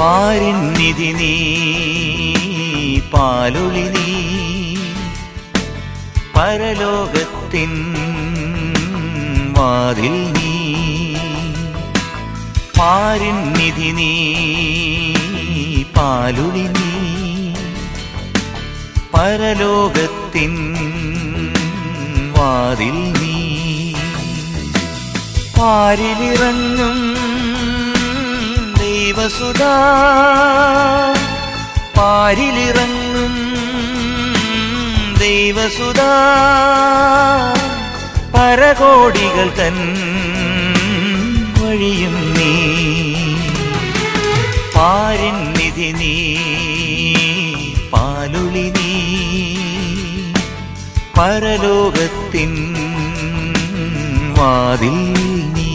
പാരിന്നിധി നീ പാലൊളി നീ പരലോകത്തിൻ വാതിൽ നീ പാരിന്നിധി നീ പാലുളി നീ പരലോകത്തിൻ വാതിൽ നീ പാരിലിറങ്ങും ദൈവസുതാ പാരിലിറങ്ങും ദൈവസുതാ പരകോടികൾ തൻ വഴിയും നീ പാരിന്നിധി നീ പാലുളി നീ പരലോകത്തിൻ വാതിൽ നീ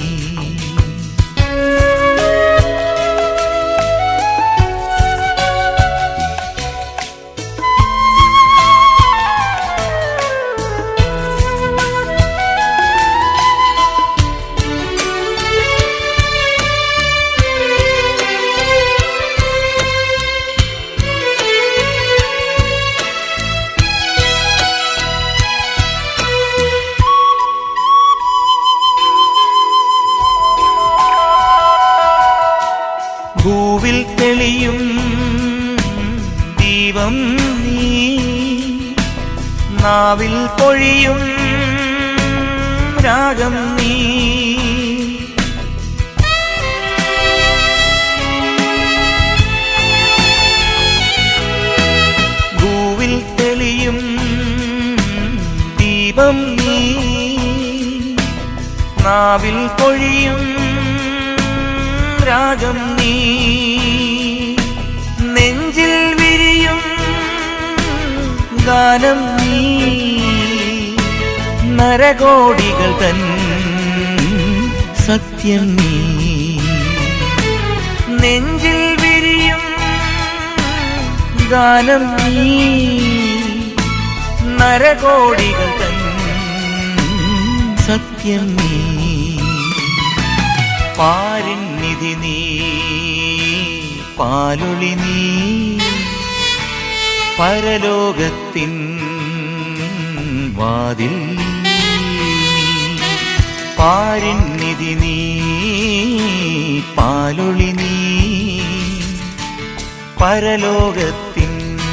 ഭൂവിൽ തെളിയും ദീപം നീ നാവിൽ പൊഴിയും രാഗം നീ ഭൂവിൽ തെളിയും ദീപം നീ നാവിൽ പൊഴിയും രാഗം നീ നെഞ്ചിൽ വിരിയും ഗാനം നീ നരകോടികൾ തൻ സത്യം നീ നെഞ്ചിൽ വിരിയും ഗാനം നീ നരകോടികൾ തൻ സത്യം നീ പാരിന്നിധി നീ പാലൊളി നീ പരലോകത്തിൻ വാതിൽ നീ. പാരിന്നിധി നീ പാലൊളി നീ പരലോകത്തിൻ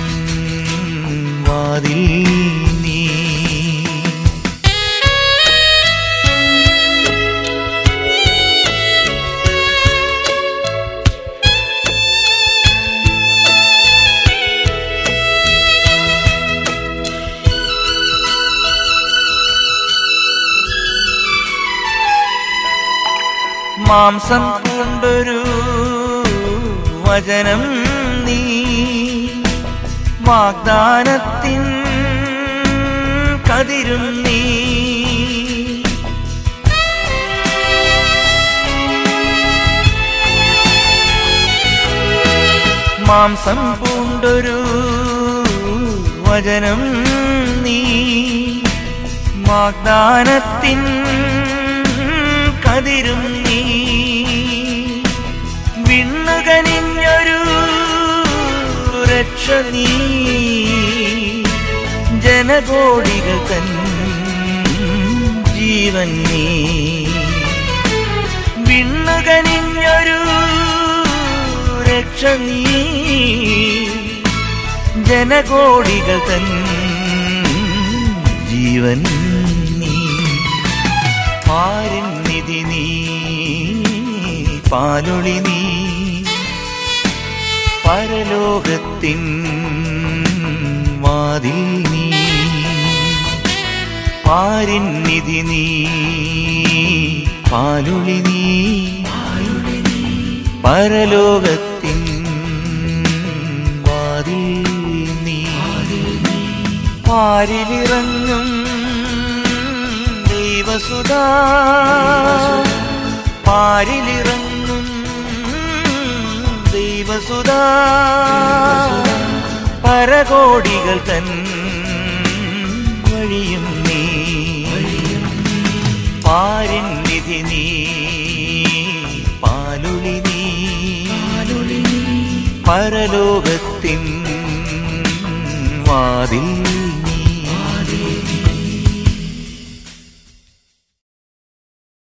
വാതിൽ നീ മാംസം കൊണ്ടൊരു വചനം നീ വാഗ്ദാനത്തിൻ കതിരും നീ മാംസം പൂണ്ടൊരു വചനം നീ വാഗ്ദാനത്തിൻ കതിരും നീ വിണ്ണുകനിഞ്ഞൊരു രക്ഷ നീ ജനകോടികൾ തൻ ജീവൻ നീ വിണ്ണുകനിഞ്ഞൊരു രക്ഷ നീ ജനകോടികൾ തൻ ജീവൻ നീ പാരിന്നിധി നീ പാലൊളി നീ പരലോകത്തിൻ വാതിൽ നീ പാരിന്നിധി നീ പാലൊളി നീ പരലോകത്തിൻ വാതിൽ നീ പാരിലിറങ്ങും ദൈവസുതാ പാരിലിറങ്ങും ദൈവസുതാ പരകോടികൾ തൻ വഴിയും നീ പാരിന്നിധി നീ പാലുളി നീ പരലോകത്തിൻ വാതിൽ